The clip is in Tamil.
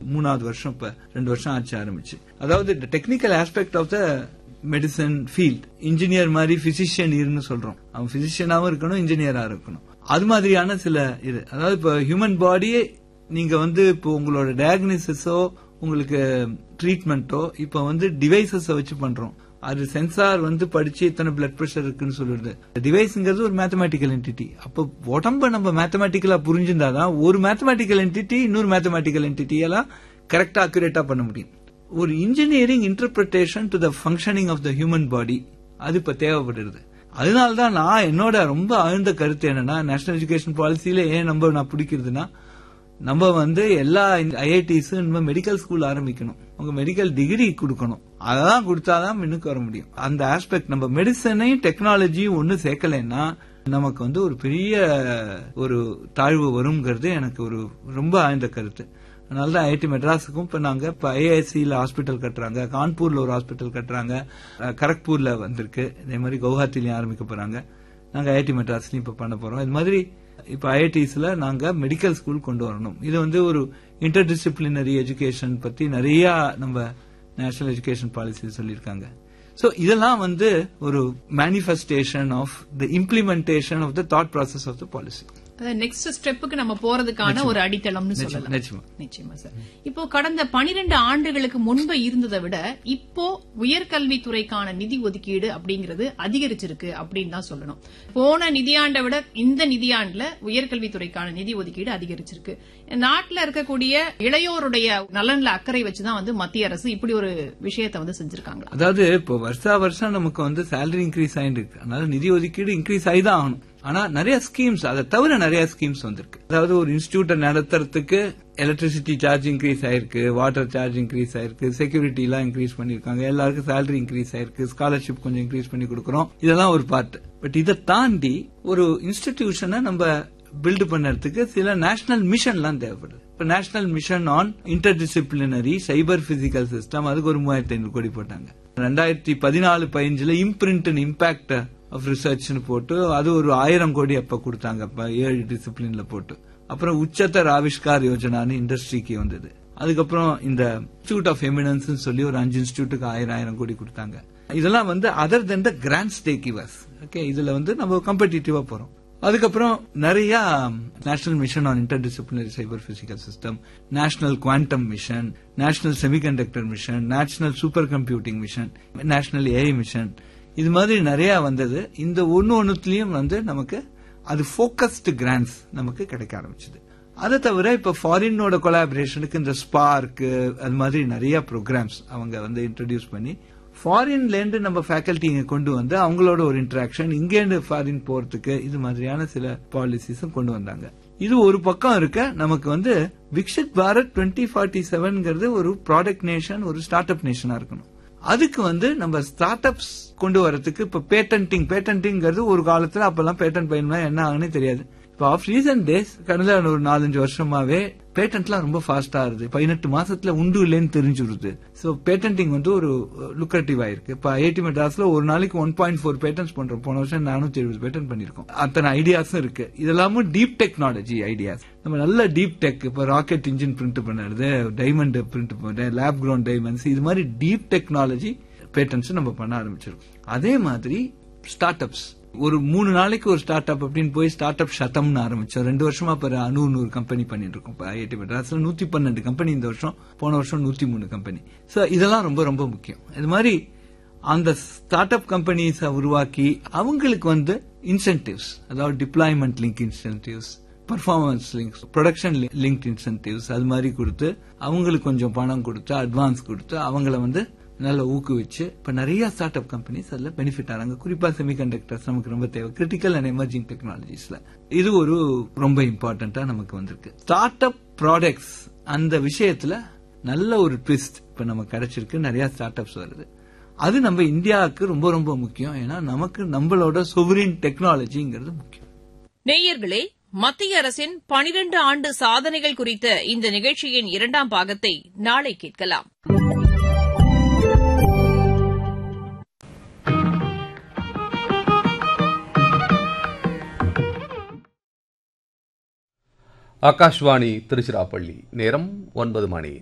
மூணாவது வருஷம் இப்ப ரெண்டு வருஷம் ஆச்சு ஆரம்பிச்சு அதாவது technical aspect of the medicine field engineer மாதிரி பிசிஷியன் இருன்னு சொல்றோம் அவன் பிசிஷியனாவும் இருக்கணும் இன்ஜினியரா இருக்கணும் அது மாதிரியான சில இது அதாவது இப்ப ஹியூமன் பாடியே நீங்க வந்து இப்போ உங்களோட டயக்னிசிஸோ உங்களுக்கு ட்ரீட்மெண்ட்டோ இப்ப வந்து டிவைசஸ் வச்சு பண்றோம் அது சென்சார் வந்து படிச்சு இத்தனை பிளட் பிரஷர் இருக்குன்னு சொல்லுது டிவைஸ்ங்கிறது ஒரு மேத்தமேட்டிக்கல் என்டிட்டி அப்போ உடம்ப நம்ம மேத்தமேட்டிக்கலா புரிஞ்சிருந்தாதான் ஒரு மேத்தமேட்டிக்கல் என்டிட்டி இன்னொரு மேத்தமேட்டிக்கல் என்டிட்டி எல்லாம் கரெக்டா அக்யூரேட்டா பண்ண முடியும் ஒரு engineering interpretation to the functioning of the human body அது இப்ப தேவைப்படுது அதனாலதான் நான் என்னோட ரொம்ப ஆழ்ந்த கருத்து என்னன்னா நேஷனல் எஜுகேஷன் பாலிசியில ஏன் நம்ம நான் பிடிக்கிறதுனா நம்ம வந்து எல்லா ஐஐடிஸ் மெடிக்கல் ஸ்கூல் ஆரம்பிக்கணும் உங்க மெடிக்கல் டிகிரி கொடுக்கணும் அதெல்லாம் கொடுத்தாதான் முன்னுக்கு வர முடியும் அந்த ஆஸ்பெக்ட் நம்ம மெடிசனையும் டெக்னாலஜியும் ஒன்னு சேர்க்கலைன்னா நமக்கு வந்து ஒரு பெரிய ஒரு தாழ்வு வருங்கிறது எனக்கு ஒரு ரொம்ப ஆழ்ந்த கருத்து அதனால தான் ஐஐடி மெட்ராஸுக்கும் இப்ப நாங்க இப்ப ஐஐசியில ஹாஸ்பிட்டல் கட்டுறாங்க கான்பூர்ல ஒரு ஹாஸ்பிட்டல் கட்டுறாங்க அஹ், கரக்பூர்ல வந்திருக்கு இதே மாதிரி கவுஹாத்திலையும் ஆரம்பிக்க போறாங்க நாங்க ஐஐடி மெட்ராஸ்லயும் இப்ப பண்ண போறோம் இது மாதிரி இப்ப ஐஐடிஸ்ல நாங்க மெடிக்கல் ஸ்கூல் கொண்டு வரணும் இது வந்து ஒரு இன்டர் டிசிப்ளினரி எஜுகேஷன் பத்தி நிறைய நம்ம நேஷனல் எஜுகேஷன் பாலிசி சொல்லியிருக்காங்க சோ இதெல்லாம் வந்து ஒரு manifestation of the implementation of the thought process of the policy next ஸ்டெப்புக்கு நம்ம போறதுக்கான ஒரு அடித்தளம்னு நிச்சயமா சொல்லலாம் நிச்சயமா நிச்சயமா சார் இப்போ கடந்த 12 ஆண்டுகளுக்கு முன்பு இருந்ததை விட இப்போ உயர்கல்வித்துறைக்கான நிதி ஒதுக்கீடு அப்படிங்கிறது அதிகரிச்சிருக்கு அப்படின்னு தான் சொல்லணும் போன நிதியாண்டை விட இந்த நிதியாண்டுல உயர்கல்வித்துறைக்கான நிதி ஒதுக்கீடு அதிகரிச்சிருக்கு நாட்டுல இருக்கக்கூடிய இளையோருடைய நலன்ல அக்கறை வச்சுதான் வந்து மத்திய அரசு இப்படி ஒரு விஷயத்தை வந்து செஞ்சிருக்காங்க அதாவது இப்போ வருஷா வருஷம் நமக்கு வந்து சேலரி இன்க்ரீஸ் ஆயிட்டு இருக்கு அதனால நிதி ஒதுக்கீடு இன்க்ரீஸ் ஆகிதான் ஆகணும் ஆனா நிறைய ஸ்கீம்ஸ் அதை தவிர நிறைய ஸ்கீம்ஸ் வந்திருக்கு அதாவது ஒரு இன்ஸ்டியூட்டை நடத்துறதுக்கு எலக்ட்ரிசிட்டி சார்ஜ் இன்க்ரீஸ் ஆயிருக்கு வாட்டர் சார்ஜ் இன்க்ரீஸ் ஆயிருக்கு செக்யூரிட்டி எல்லாம் இன்க்ரீஸ் பண்ணிருக்காங்க எல்லாருக்கும் சேலரி இன்க்ரீஸ் ஆயிருக்கு ஸ்காலர்ஷிப் கொஞ்சம் இன்க்ரீஸ் பண்ணி கொடுக்கறோம் இதெல்லாம் ஒரு பார்ட் பட் இதை தாண்டி ஒரு இன்ஸ்டிடியூஷனை நம்ம பில்டு பண்ணறதுக்கு சில நேஷனல் மிஷன்லாம் தேவைப்படுது இப்ப national mission on interdisciplinary cyber physical system அதுக்கு ஒரு மூவாயிரத்தி ஐநூறு கோடி போட்டாங்க ரெண்டாயிரத்தி பதினாலு பதினஞ்சுல இம்ப்ரிண்ட் அண்ட் இம்பாக்ட் ஆஃப் ரிசர்ச்னு போட்டு அது ஒரு ஆயிரம் கோடி அப்ப கொடுத்தாங்க அப்ப ஏழு டிசிப்ளின்ல போட்டு அப்புறம் உச்சத்தர் ஆவிஷ்கார் யோஜனான்னு இண்டஸ்ட்ரிக்கு வந்தது அதுக்கப்புறம் இந்த இன்ஸ்டியூட் ஆஃப் எமினன்ஸ் சொல்லி ஒரு அஞ்சு இன்ஸ்டியூட்டுக்கு ஆயிரம் ஆயிரம் கோடி கொடுத்தாங்க இதெல்லாம் வந்து other than the grant stake இவர்ஸ் ஓகே இதுல வந்து நம்ம காம்படிட்டிவா போறோம் அதுக்கப்புறம் நிறைய national mission on interdisciplinary cyber physical system national quantum mission national semiconductor mission national supercomputing mission national AI mission இது மாதிரி நிறைய வந்தது இந்த ஒன்னு ஒன்னுலயும் வந்து நமக்கு அது போக்கஸ்டு கிராண்ட்ஸ் நமக்கு கிடைக்க ஆரம்பிச்சது அதை தவிர இப்ப ஃபாரினோட கொலாபரேஷனுக்கு இந்த ஸ்பார்க் அது மாதிரி நிறைய ப்ரோக்ராம்ஸ் அவங்க வந்து இன்ட்ரடியூஸ் பண்ணி ஃபாரின்ல இருந்து நம்ம ஃபேக்கல்டி இங்க கொண்டு வந்து அவங்களோட ஒரு இன்டராக்ஷன் இங்கேருந்து ஃபாரின் போறதுக்கு இது மாதிரியான சில பாலிசிஸும் கொண்டு வந்தாங்க இது ஒரு பக்கம் இருக்க நமக்கு வந்து விக்ஷித் பாரத் டுவெண்ட்டி ஃபார்ட்டி செவன்ங்கிறது ஒரு ப்ராடக்ட் நேஷன் ஒரு ஸ்டார்ட் அப் நேஷனா இருக்கணும் அதுக்கு வந்து நம்ம ஸ்டார்ட் அப்ஸ் கொண்டு வரதுக்கு இப்ப பேட்டன்டிங் பேட்டன்டிங்கிறது ஒரு காலத்துல அப்பெல்லாம் பேட்டன் பயணம்னா என்ன ஆகுன்னு தெரியாது இப்போ ஆஃப் ரீசன்ட் டேஸ் கடந்த ஒரு நாலஞ்சு வருஷமாவே பேட்டன்ட்லாம் ரொம்ப ஃபாஸ்டா ஆகுது பதினெட்டு மாசத்துல உண்டு இல்லைன்னு தெரிஞ்சுடுது ஸோ பேட்டன்டிங் வந்து ஒரு லுக்ரேட்டிவ் ஆயிருக்கு இப்போ ஐஐடி மெட்ராஸ்ல ஒரு நாளைக்கு ஒன் பாயிண்ட் ஃபோர் பேட்டன்ஸ் பண்றோம் போன வருஷம் நானூத்தி எழுபது பேட்டன் பண்ணிருக்கோம் அத்தனை ஐடியாஸும் இருக்கு இதெல்லாமும் டீப் டெக்னாலஜி ஐடியாஸ் நம்ம நல்ல டீப் டெக் இப்போ ராக்கெட் இன்ஜின் பிரிண்ட் பண்ணுறது டைமண்ட் பிரிண்ட் பண்ண லேப் கிரவுண்ட் டைமண்ட்ஸ் இது மாதிரி டீப் டெக்னாலஜி பேட்டன்ஸ் நம்ம பண்ண ஆரம்பிச்சிருக்கோம் அதே மாதிரி ஸ்டார்ட் அப்ஸ் ஒரு மூணு நாளைக்கு ஒரு ஸ்டார்ட் அப் அப்படின்னு போய் ஸ்டார்ட் அப் சதம்னு ஆரம்பிச்சோம் ரெண்டு வருஷமா இப்ப நூறு நூறு கம்பெனி பண்ணிட்டு இருக்கோம் இப்போ ஐஐடி மெட்ராஸ்ல நூத்தி பன்னெண்டு கம்பெனி இந்த வருஷம் போன வருஷம் நூத்தி மூணு கம்பெனி சோ இதெல்லாம் ரொம்ப ரொம்ப முக்கியம் இது மாதிரி அந்த ஸ்டார்ட் அப் கம்பெனிஸை உருவாக்கி அவங்களுக்கு வந்து இன்சென்டிவ்ஸ் அதாவது deployment link incentives performance links production link incentives அது மாதிரி கொடுத்து அவங்களுக்கு கொஞ்சம் பணம் கொடுத்து அட்வான்ஸ் கொடுத்து அவங்கள வந்து நல்ல ஊக்குவிச்சு இப்ப நிறைய ஸ்டார்ட் அப் கம்பெனிஸ் அதுல பெனிஃபிட் ஆறாங்க குறிப்பா செமிகண்டக்டர்ஸ் நமக்கு ரொம்ப தேவை கிரிட்டிக்கல் அண்ட் எமர்ஜிங் டெக்னாலஜிஸ்ல இது ஒரு ரொம்ப இம்பார்ட்டன்டா நமக்கு வந்திருக்கு ஸ்டார்ட் அப் ப்ராடக்ட்ஸ் அந்த விஷயத்துல நல்ல ஒரு ட்விஸ்ட் இப்ப நமக்கு கிடைச்சிருக்கு நிறைய ஸ்டார்ட் அப்ஸ் வருது அது நம்ம இந்தியாவுக்கு ரொம்ப ரொம்ப முக்கியம் ஏன்னா நமக்கு நம்மளோட சொவரின் டெக்னாலஜிங்கிறது முக்கியம் நேயர்களே மத்திய அரசின் பனிரண்டு ஆண்டு சாதனைகள் குறித்த இந்த நிகழ்ச்சியின் இரண்டாம் பாகத்தை நாளை கேட்கலாம் ஆகாஷ்வாணி திருச்சிராப்பள்ளி நேரம் ஒன்பது மணி